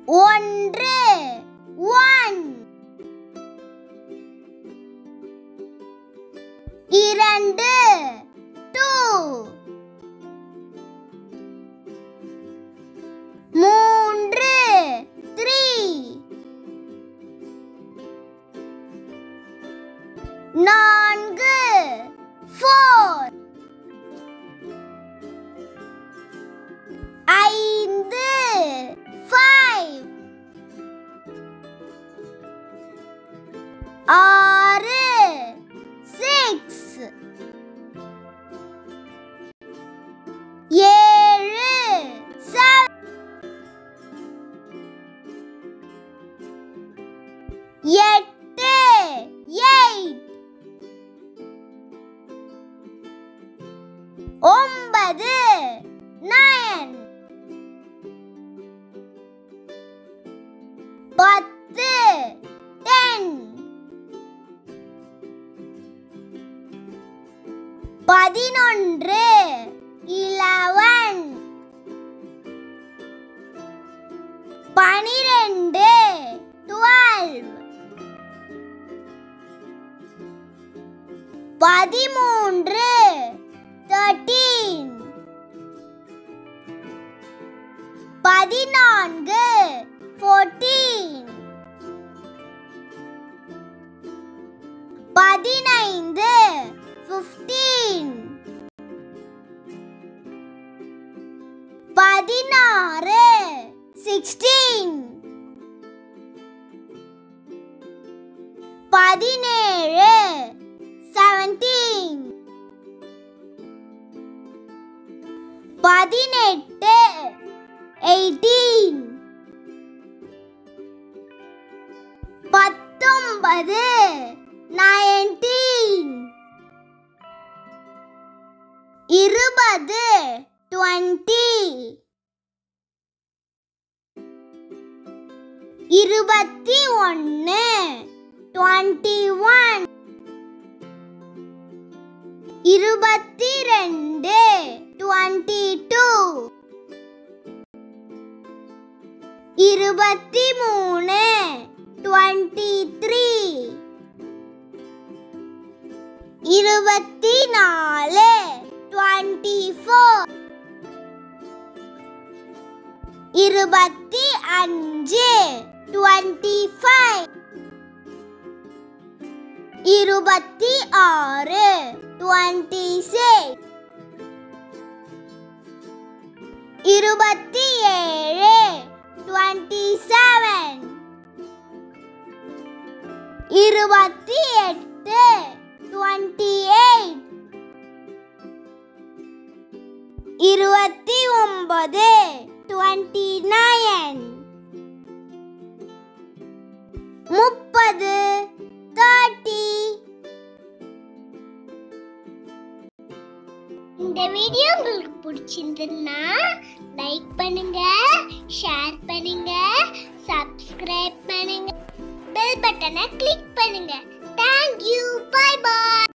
ஒன்று ஒன் இரண்டு டூ மூன்று த்ரீ நான்கு ஃபோர் ஐந்து ஃபைவ் ஆறு சிக்ஸ் ஏழு செவன் எட்டு எயிட் ஒன்பது நயன் பத்து டென் பதினொன்று இலவன் பனிரெண்டு டுவெல் பதிமூன்று தேர்ட்டீன் பதினான்கு ஃபோர்டீன் பதினைந்து ஃபிஃப்டீன் பதினாறு சிக்ஸ்டீன் பதினேழு செவன்டீன் பதினெட்டு எயிட்டீன் பத்தொன்பது நைன்டீன் இருபது டுவெண்ட்டி இருபத்தி ஒன்று டுவெண்ட்டி ஒன் இருபத்தி ரெண்டு டுவெண்ட்டி டூ இருபத்தி மூணு டுவெண்ட்டி த்ரீ இருபத்தி நாலு டுவெண்ட்டி ஃபோர் இருபத்தி அஞ்சு டுவெண்ட்டி ஃபைவ் இருபத்தி ஆறு டுவெண்ட்டி சிக்ஸ் இருபத்தி ஏழு டுவெண்ட்டி செவன் இருபத்தி எட்டு டுவெண்ட்டி எயிட் இருபத்தி ஒன்பது டுவெண்ட்டி நைன் முப்பது தேர்ட்டி இந்த வீடியோ உங்களுக்கு பிடிச்சிருந்ததுன்னா லைக் பண்ணுங்க ஷேர் பண்ணுங்க சப்ஸ்கிரைப் பண்ணுங்க பெல் பட்டனை கிளிக் பண்ணுங்க தேங்க்யூ பை பாய்